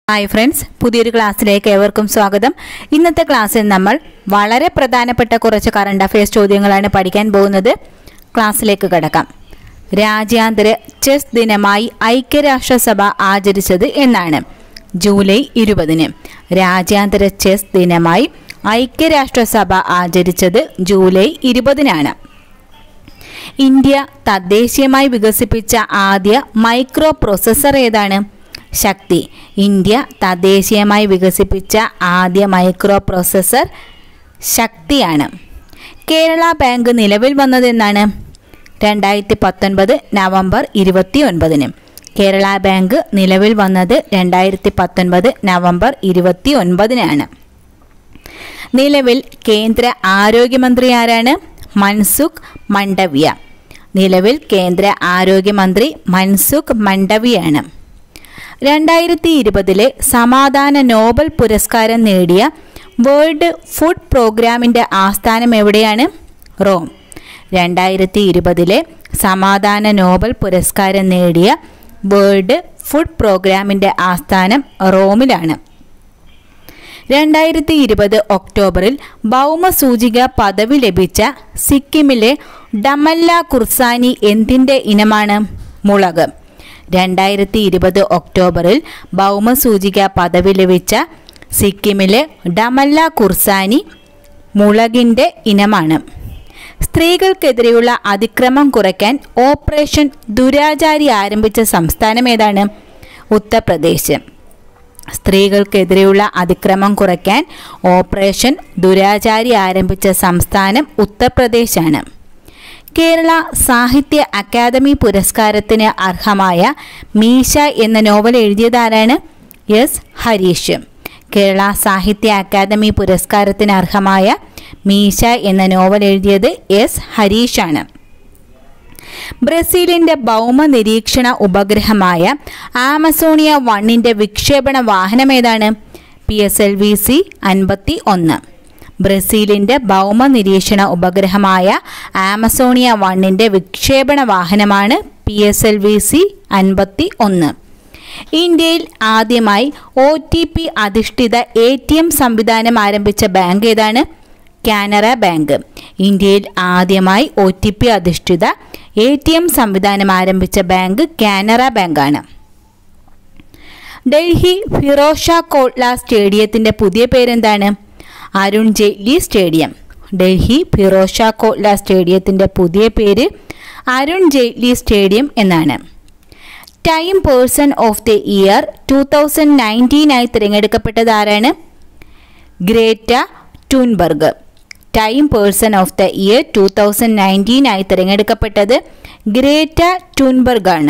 hi friends പുതിയൊരു ക്ലാസ്സിലേക്ക് ഏവർക്കും സ്വാഗതം ഇന്നത്തെ ക്ലാസ്സിൽ നമ്മൾ വളരെ പ്രധാനപ്പെട്ട കുറച്ച് കറണ്ട് അഫയേഴ്സ് ചോദ്യങ്ങളാണ് പഠിക്കാൻ പോകുന്നത് ക്ലാസ്സിലേക്ക് കടക്കാം രാജ്യാന്തര ചെസ് ദിനമായി ഐക്യരാഷ്ട്രസഭ ആചരിച്ചത് എന്നാണ് ജൂലൈ ഇരുപതിന് രാജ്യാന്തര ചെസ് ദിനമായി ഐക്യരാഷ്ട്രസഭ ആചരിച്ചത് ജൂലൈ ഇരുപതിനാണ് ഇന്ത്യ തദ്ദേശീയമായി വികസിപ്പിച്ച ആദ്യ മൈക്രോ പ്രോസസ്സർ ഏതാണ് ശക്തി ഇന്ത്യ തദ്ദേശീയമായി വികസിപ്പിച്ച ആദ്യ മൈക്രോ പ്രോസസ്സർ ശക്തിയാണ് കേരള ബാങ്ക് നിലവിൽ വന്നതെന്നാണ് രണ്ടായിരത്തി പത്തൊൻപത് നവംബർ ഇരുപത്തി ഒൻപതിന് കേരള ബാങ്ക് നിലവിൽ വന്നത് രണ്ടായിരത്തി പത്തൊൻപത് നവംബർ ഇരുപത്തി ഒൻപതിനാണ് നിലവിൽ കേന്ദ്ര ആരോഗ്യമന്ത്രി ആരാണ് മൻസുഖ് മണ്ഡവ്യ നിലവിൽ കേന്ദ്ര ആരോഗ്യമന്ത്രി മൻസുഖ് മണ്ഡവിയാണ് രണ്ടായിരത്തി ഇരുപതിലെ സമാധാന നോബൽ പുരസ്കാരം നേടിയ വേൾഡ് ഫുഡ് പ്രോഗ്രാമിൻ്റെ ആസ്ഥാനം എവിടെയാണ് റോം രണ്ടായിരത്തി ഇരുപതിലെ സമാധാന നോബൽ പുരസ്കാരം നേടിയ വേൾഡ് ഫുഡ് പ്രോഗ്രാമിൻ്റെ ആസ്ഥാനം റോമിലാണ് രണ്ടായിരത്തി ഇരുപത് ഒക്ടോബറിൽ ഭൗമസൂചിക പദവി ലഭിച്ച സിക്കിമിലെ ഡമല്ല കുർസാനി എന്തിൻ്റെ ഇനമാണ് മുളക് രണ്ടായിരത്തി ഇരുപത് ഒക്ടോബറിൽ ഭൗമസൂചിക പദവി ലഭിച്ച സിക്കിമിലെ ഡമല്ല കുർസാനി മുളകിൻ്റെ ഇനമാണ് സ്ത്രീകൾക്കെതിരെയുള്ള അതിക്രമം കുറയ്ക്കാൻ ഓപ്പറേഷൻ ദുരാചാരി ആരംഭിച്ച സംസ്ഥാനം ഏതാണ് ഉത്തർപ്രദേശ് സ്ത്രീകൾക്കെതിരെയുള്ള അതിക്രമം കുറയ്ക്കാൻ ഓപ്പറേഷൻ ദുരാചാരി ആരംഭിച്ച സംസ്ഥാനം ഉത്തർപ്രദേശാണ് കേരള സാഹിത്യ അക്കാദമി പുരസ്കാരത്തിന് അർഹമായ മീശ എന്ന നോവൽ എഴുതിയതാരാണ് എസ് ഹരീഷ് കേരള സാഹിത്യ അക്കാദമി പുരസ്കാരത്തിന് അർഹമായ മീശ എന്ന നോവൽ എഴുതിയത് എസ് ഹരീഷാണ് ബ്രസീലിന്റെ ഭൗമ നിരീക്ഷണ ഉപഗ്രഹമായ ആമസോണിയ വണ്ണിന്റെ വിക്ഷേപണ വാഹനം ഏതാണ് P S L V C അൻപത്തി ഒന്ന് ബ്രസീലിന്റെ ഭൗമ നിരീക്ഷണ ഉപഗ്രഹമായ ആമസോണിയ വണ്ണിന്റെ വിക്ഷേപണ വാഹനമാണ് P S L V C അൻപത്തി ഒന്ന് ഇന്ത്യയിൽ ആദ്യമായി ഒ ടി പി അധിഷ്ഠിത എ ടി എം സംവിധാനം ആരംഭിച്ച ബാങ്ക് ഏതാണ് കാനറ ബാങ്ക് ഇന്ത്യയിൽ ആദ്യമായി ഒ ടി പി അധിഷ്ഠിത എ ടി എം സംവിധാനം ആരംഭിച്ച ബാങ്ക് കാനറ ബാങ്കാണ് ഡൽഹി ഫിറോഷ കോട്ല സ്റ്റേഡിയത്തിൻ്റെ പുതിയ പേരെന്താണ് അരുൺ ജെയ്റ്റ്ലി സ്റ്റേഡിയം ഡൽഹി ഫിറോഷ കോട്ല സ്റ്റേഡിയത്തിൻ്റെ പുതിയ പേര് അരുൺ ജെയ്റ്റ്ലി സ്റ്റേഡിയം എന്നാണ് Time person of the year two thousand നയൻറ്റീനായി തിരഞ്ഞെടുക്കപ്പെട്ടത് ആരാണ് Greta Thunberg Time person of the year two thousand നയൻറ്റീനായി തിരഞ്ഞെടുക്കപ്പെട്ടത് ഗ്രേറ്റ ടൂൻബർഗ് ആണ്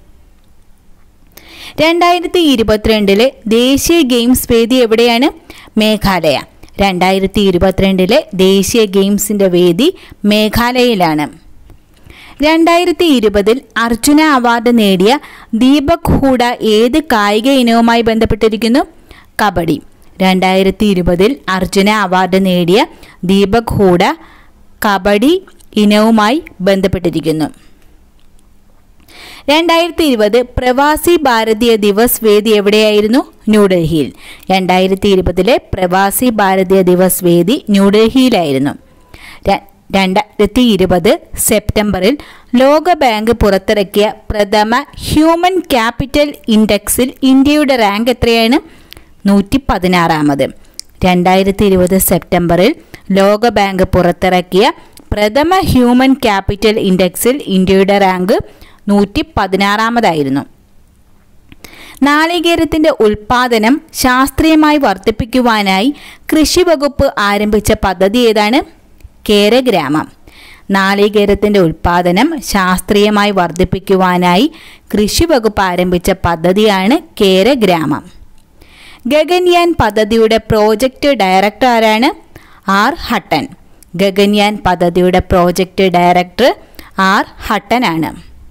രണ്ടായിരത്തി ഇരുപത്തിരണ്ടിലെ ദേശീയ ഗെയിംസ് വേദി എവിടെയാണ് മേഘാലയ രണ്ടായിരത്തി ഇരുപത്തിരണ്ടിലെ ദേശീയ ഗെയിംസിൻ്റെ വേദി മേഘാലയയിലാണ് രണ്ടായിരത്തി ഇരുപതിൽ അർജുന അവാർഡ് നേടിയ ദീപക് ഹൂഡ ഏത് കായിക ഇനവുമായി ബന്ധപ്പെട്ടിരിക്കുന്നു കബഡി രണ്ടായിരത്തി ഇരുപതിൽ അർജുന അവാർഡ് നേടിയ ദീപക് ഹൂഡ കബഡി ഇനവുമായി ബന്ധപ്പെട്ടിരിക്കുന്നു രണ്ടായിരത്തി ഇരുപത് പ്രവാസി ഭാരതീയ ദിവസ് വേദി എവിടെയായിരുന്നു ന്യൂഡൽഹിയിൽ രണ്ടായിരത്തി ഇരുപതിലെ പ്രവാസി ഭാരതീയ ദിവസ് വേദി ന്യൂഡൽഹിയിലായിരുന്നു രണ്ടായിരത്തി ഇരുപത് സെപ്റ്റംബറിൽ ലോക ബാങ്ക് പുറത്തിറക്കിയ പ്രഥമ ഹ്യൂമൻ ക്യാപിറ്റൽ ഇൻഡെക്സിൽ ഇന്ത്യയുടെ റാങ്ക് എത്രയാണ് നൂറ്റി പതിനാറാമത് രണ്ടായിരത്തി ഇരുപത് സെപ്റ്റംബറിൽ ലോക ബാങ്ക് പുറത്തിറക്കിയ പ്രഥമ ഹ്യൂമൻ ക്യാപിറ്റൽ ഇൻഡെക്സിൽ ഇന്ത്യയുടെ റാങ്ക് നൂറ്റി പതിനാറാമതായിരുന്നു നാളികേരത്തിൻ്റെ ഉൽപാദനം ശാസ്ത്രീയമായി വർദ്ധിപ്പിക്കുവാനായി കൃഷി വകുപ്പ് ആരംഭിച്ച പദ്ധതി ഏതാണ് കേരഗ്രാമം നാളികേരത്തിൻ്റെ ഉൽപാദനം ശാസ്ത്രീയമായി വർദ്ധിപ്പിക്കുവാനായി കൃഷി വകുപ്പ് ആരംഭിച്ച പദ്ധതിയാണ് കേരഗ്രാമം ഗഗൻയാൻ പദ്ധതിയുടെ പ്രോജക്റ്റ് ഡയറക്ടർ ആരാണ് ആർ ഹട്ടൻ ഗഗൻയാൻ പദ്ധതിയുടെ പ്രോജക്റ്റ് ഡയറക്ടർ ആർ ഹട്ടനാണ്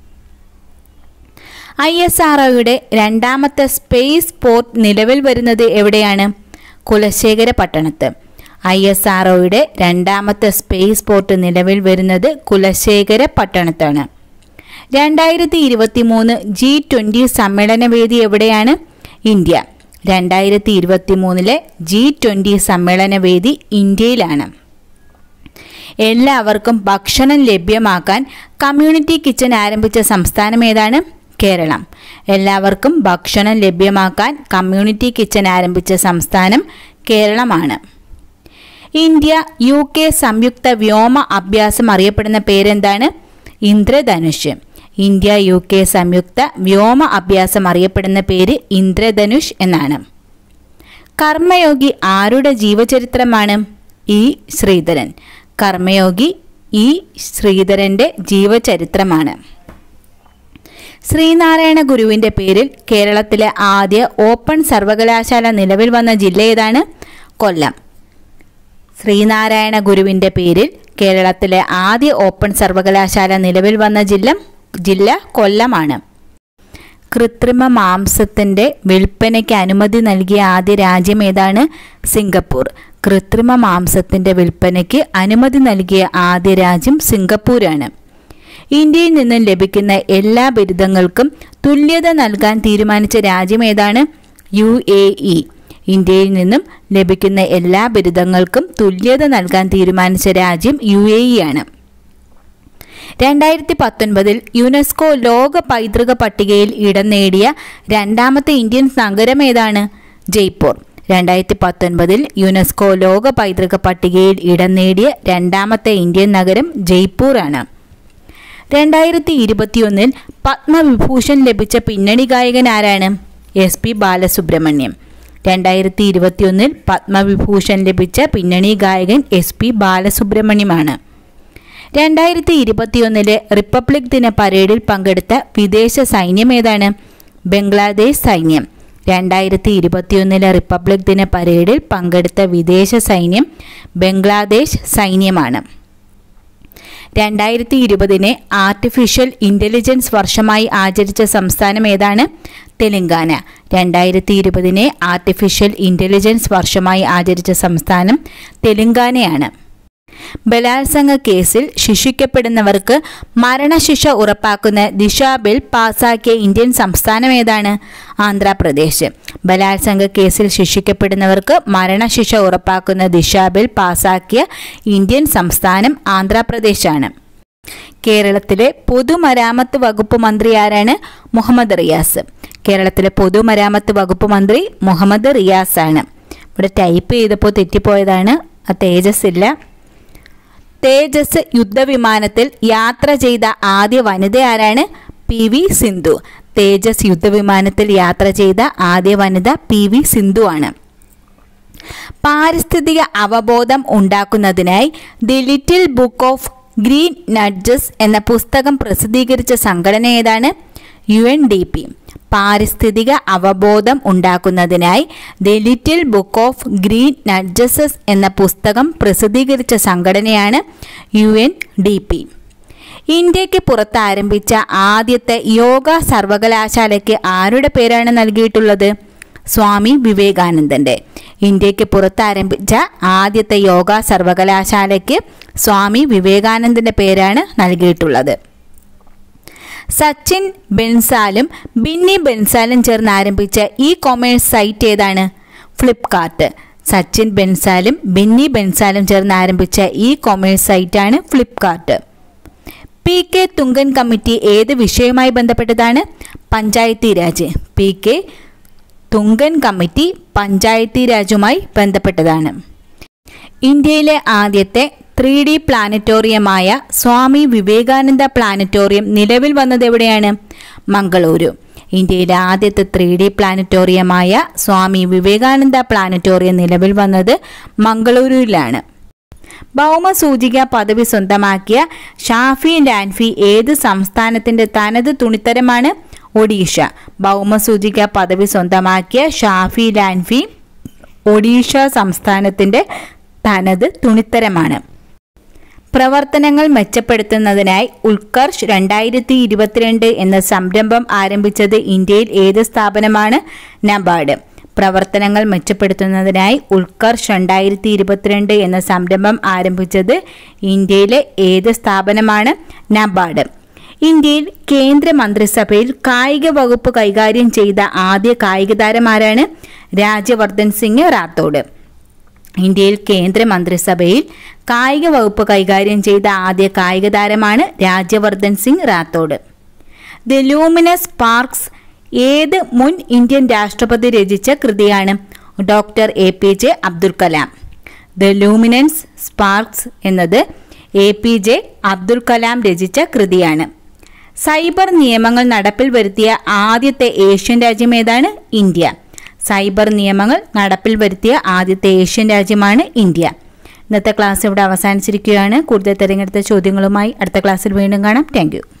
ഐ എസ് ആർ ഒയുടെ രണ്ടാമത്തെ സ്പേസ് പോർട്ട് നിലവിൽ വരുന്നത് എവിടെയാണ് കുലശേഖര പട്ടണത്ത് ഐ എസ് ആർ ഒയുടെ രണ്ടാമത്തെ സ്പേസ് പോർട്ട് നിലവിൽ വരുന്നത് കുലശേഖര പട്ടണത്താണ് രണ്ടായിരത്തി ഇരുപത്തി മൂന്ന് ജി ട്വൻ്റി സമ്മേളന വേദി എവിടെയാണ് ഇന്ത്യ രണ്ടായിരത്തി ഇരുപത്തി മൂന്നിലെ ജി ട്വൻ്റി സമ്മേളന വേദി ഇന്ത്യയിലാണ് എല്ലാവർക്കും ഭക്ഷണം ലഭ്യമാക്കാൻ കമ്മ്യൂണിറ്റി കിച്ചൺ ആരംഭിച്ച സംസ്ഥാനം ഏതാണ് കേരളം എല്ലാവർക്കും ഭക്ഷണം ലഭ്യമാക്കാൻ കമ്മ്യൂണിറ്റി കിച്ചൺ ആരംഭിച്ച സംസ്ഥാനം കേരളമാണ് ഇന്ത്യ യു കെ സംയുക്ത വ്യോമ അഭ്യാസം അറിയപ്പെടുന്ന പേരെന്താണ് ഇന്ദ്രധനുഷ് ഇന്ത്യ യു കെ സംയുക്ത വ്യോമ അഭ്യാസം അറിയപ്പെടുന്ന പേര് ഇന്ദ്രധനുഷ് എന്നാണ് കർമ്മയോഗി ആരുടെ ജീവചരിത്രമാണ് ഇ ശ്രീധരൻ കർമ്മയോഗി ഇ ശ്രീധരൻ്റെ ജീവചരിത്രമാണ് ശ്രീനാരായണ ഗുരുവിൻ്റെ പേരിൽ കേരളത്തിലെ ആദ്യ ഓപ്പൺ സർവകലാശാല നിലവിൽ വന്ന ജില്ല ഏതാണ് കൊല്ലം ശ്രീനാരായണ ഗുരുവിൻ്റെ പേരിൽ കേരളത്തിലെ ആദ്യ ഓപ്പൺ സർവകലാശാല നിലവിൽ വന്ന ജില്ല ജില്ല കൊല്ലമാണ് കൃത്രിമ മാംസത്തിൻ്റെ വിൽപ്പനയ്ക്ക് അനുമതി നൽകിയ ആദ്യ രാജ്യം ഏതാണ് സിംഗപ്പൂർ കൃത്രിമ മാംസത്തിൻ്റെ വിൽപ്പനയ്ക്ക് അനുമതി നൽകിയ ആദ്യ രാജ്യം സിംഗപ്പൂരാണ് ഇന്ത്യയിൽ നിന്നും ലഭിക്കുന്ന എല്ലാ ബിരുദങ്ങൾക്കും തുല്യത നൽകാൻ തീരുമാനിച്ച രാജ്യം ഏതാണ് യു എ ഇ ഇന്ത്യയിൽ നിന്നും ലഭിക്കുന്ന എല്ലാ ബിരുദങ്ങൾക്കും തുല്യത നൽകാൻ തീരുമാനിച്ച രാജ്യം യു എ ഇ ആണ് രണ്ടായിരത്തി പത്തൊൻപതിൽ യുനെസ്കോ ലോക പൈതൃക പട്ടികയിൽ ഇടം നേടിയ രണ്ടാമത്തെ ഇന്ത്യൻ നഗരം ഏതാണ് ജയ്പൂർ രണ്ടായിരത്തി പത്തൊൻപതിൽ യുനെസ്കോ ലോക പൈതൃക പട്ടികയിൽ ഇടം നേടിയ രണ്ടാമത്തെ ഇന്ത്യൻ നഗരം ജയ്പൂർ ആണ് രണ്ടായിരത്തി ഇരുപത്തിയൊന്നിൽ പത്മവിഭൂഷൺ ലഭിച്ച പിന്നണി ഗായകൻ ആരാണ് എസ് പി ബാലസുബ്രഹ്മണ്യം രണ്ടായിരത്തി ഇരുപത്തിയൊന്നിൽ പത്മവിഭൂഷൺ ലഭിച്ച പിന്നണി ഗായകൻ എസ് പി ബാലസുബ്രഹ്മണ്യമാണ് രണ്ടായിരത്തി ഇരുപത്തിയൊന്നിലെ റിപ്പബ്ലിക് ദിന പരേഡിൽ പങ്കെടുത്ത വിദേശ സൈന്യം ഏതാണ് ബംഗ്ലാദേശ് സൈന്യം രണ്ടായിരത്തി ഇരുപത്തിയൊന്നിലെ റിപ്പബ്ലിക് ദിന പരേഡിൽ പങ്കെടുത്ത വിദേശ സൈന്യം ബംഗ്ലാദേശ് സൈന്യമാണ് രണ്ടായിരത്തി ഇരുപതിനെ ആർട്ടിഫിഷ്യൽ ഇൻ്റലിജൻസ് വർഷമായി ആചരിച്ച സംസ്ഥാനം ഏതാണ് തെലങ്കാന രണ്ടായിരത്തി ഇരുപതിനെ ആർട്ടിഫിഷ്യൽ ഇൻ്റലിജൻസ് വർഷമായി ആചരിച്ച സംസ്ഥാനം തെലങ്കാനയാണ് ബലാത്സംഗ കേസിൽ ശിക്ഷിക്കപ്പെടുന്നവർക്ക് മരണശിക്ഷ ഉറപ്പാക്കുന്ന ദിശ ബിൽ പാസാക്കിയ ഇന്ത്യൻ സംസ്ഥാനം ഏതാണ് ആന്ധ്രാപ്രദേശ് ബലാത്സംഗ കേസിൽ ശിക്ഷിക്കപ്പെടുന്നവർക്ക് മരണശിക്ഷ ഉറപ്പാക്കുന്ന ദിശ ബിൽ പാസാക്കിയ ഇന്ത്യൻ സംസ്ഥാനം ആന്ധ്രാപ്രദേശാണ് കേരളത്തിലെ പൊതുമരാമത്ത് വകുപ്പ് മന്ത്രി ആരാണ് മുഹമ്മദ് റിയാസ് കേരളത്തിലെ പൊതുമരാമത്ത് വകുപ്പ് മന്ത്രി മുഹമ്മദ് റിയാസ് ആണ് ഇവിടെ ടൈപ്പ് ചെയ്തപ്പോൾ തെറ്റിപ്പോയതാണ് ആ തേജസ് ഇല്ല തേജസ് യുദ്ധവിമാനത്തിൽ യാത്ര ചെയ്ത ആദ്യ വനിത ആരാണ് പി വി സിന്ധു തേജസ് യുദ്ധവിമാനത്തിൽ യാത്ര ചെയ്ത ആദ്യ വനിത പി വി സിന്ധു ആണ് പാരിസ്ഥിതിക അവബോധം ഉണ്ടാക്കുന്നതിനായി the little book of green nudges എന്ന പുസ്തകം പ്രസിദ്ധീകരിച്ച സംഘടന ഏതാണ് യു എൻ ഡി പി പാരിസ്ഥിതിക അവബോധം ഉണ്ടാക്കുന്നതിനായി the little book of green nudges എന്ന പുസ്തകം പ്രസിദ്ധീകരിച്ച സംഘടനയാണ് യു എൻ ഡി പി ഇന്ത്യക്ക് പുറത്ത് ആരംഭിച്ച ആദ്യത്തെ യോഗ സർവകലാശാലയ്ക്ക് ആരുടെ പേരാണ് നൽകിയിട്ടുള്ളത് സ്വാമി വിവേകാനന്ദൻ്റെ ഇന്ത്യക്ക് പുറത്ത് ആരംഭിച്ച ആദ്യത്തെ യോഗ സർവകലാശാലയ്ക്ക് സ്വാമി വിവേകാനന്ദൻ്റെ പേരാണ് നൽകിയിട്ടുള്ളത് സച്ചിൻ ബെൻസാലും ബിന്നി ബെൻസാലും ചേർന്ന് ആരംഭിച്ച ഇ കൊമേഴ്സ് സൈറ്റ് ഏതാണ് ഫ്ലിപ്കാർട്ട് സച്ചിൻ ബെൻസാലും ബിന്നി ബെൻസാലും ചേർന്ന് ആരംഭിച്ച ഇ കൊമേഴ്സ് സൈറ്റാണ് Flipkart P K Thungon committee ഏത് വിഷയവുമായി ബന്ധപ്പെട്ടതാണ് Panchayati Raj P K Thungon committee Panchayati രാജുമായി ബന്ധപ്പെട്ടതാണ് ഇന്ത്യയിലെ ആദ്യത്തെ ത്രീ ഡി പ്ലാനറ്റോറിയമായ സ്വാമി വിവേകാനന്ദ പ്ലാനറ്റോറിയം നിലവിൽ വന്നത് എവിടെയാണ് മംഗളൂരു ഇന്ത്യയിലെ ആദ്യത്തെ ത്രീ ഡി പ്ലാനറ്റോറിയമായ സ്വാമി വിവേകാനന്ദ പ്ലാനറ്റോറിയം നിലവിൽ വന്നത് മംഗളൂരുവിലാണ് ഭൗമസൂചിക പദവി സ്വന്തമാക്കിയ ഷാഫി ലാൻഫി ഏത് സംസ്ഥാനത്തിന്റെ തനത് തുണിത്തരമാണ് ഒഡീഷ ഭൗമസൂചിക പദവി സ്വന്തമാക്കിയ ഷാഫി ലാൻഫി ഒഡീഷ സംസ്ഥാനത്തിന്റെ തനത് തുണിത്തരമാണ് പ്രവർത്തനങ്ങൾ മെച്ചപ്പെടുത്തുന്നതിനായി ഉത്കർഷ് രണ്ടായിരത്തി ഇരുപത്തിരണ്ട് എന്ന സംരംഭം ആരംഭിച്ചത് ഇന്ത്യയിൽ ഏത് സ്ഥാപനമാണ് നബാർഡ് പ്രവർത്തനങ്ങൾ മെച്ചപ്പെടുത്തുന്നതിനായി ഉത്കർഷ് രണ്ടായിരത്തി ഇരുപത്തിരണ്ട് എന്ന സംരംഭം ആരംഭിച്ചത് ഇന്ത്യയിലെ ഏത് സ്ഥാപനമാണ് നബാർഡ് ഇന്ത്യയിൽ കേന്ദ്ര മന്ത്രിസഭയിൽ കായിക വകുപ്പ് കൈകാര്യം ചെയ്ത ആദ്യ കായിക താരം ആരാണ് രാജ്യവർദ്ധൻ സിംഗ് റാത്തോഡ് ഇന്ത്യയിൽ കേന്ദ്ര മന്ത്രിസഭയിൽ കായിക വകുപ്പ് കൈകാര്യം ചെയ്ത ആദ്യ കായിക താരമാണ് Rajyavardhan Singh Rathore the luminous parks ഏത് മുൻ ഇന്ത്യൻ രാഷ്ട്രപതി രചിച്ച കൃതിയാണ് doctor A P J Abdul Kalam the luminous sparks എന്നത് A P J Abdul Kalam രചിച്ച കൃതിയാണ് സൈബർ നിയമങ്ങൾ നടപ്പിൽ വരുത്തിയ ആദ്യത്തെ ഏഷ്യൻ രാജ്യം ഏതാണ് ഇന്ത്യ സൈബർ നിയമങ്ങൾ നടപ്പിൽ വരുത്തിയ ആദ്യത്തെ ഏഷ്യൻ രാജ്യമാണ് ഇന്ത്യ ഇന്നത്തെ ക്ലാസ് ഇവിടെ അവസാനിച്ചിരിക്കുകയാണ് കൂടുതൽ തിരഞ്ഞെടുത്ത ചോദ്യങ്ങളുമായി അടുത്ത ക്ലാസ്സിൽ വീണ്ടും കാണാം താങ്ക്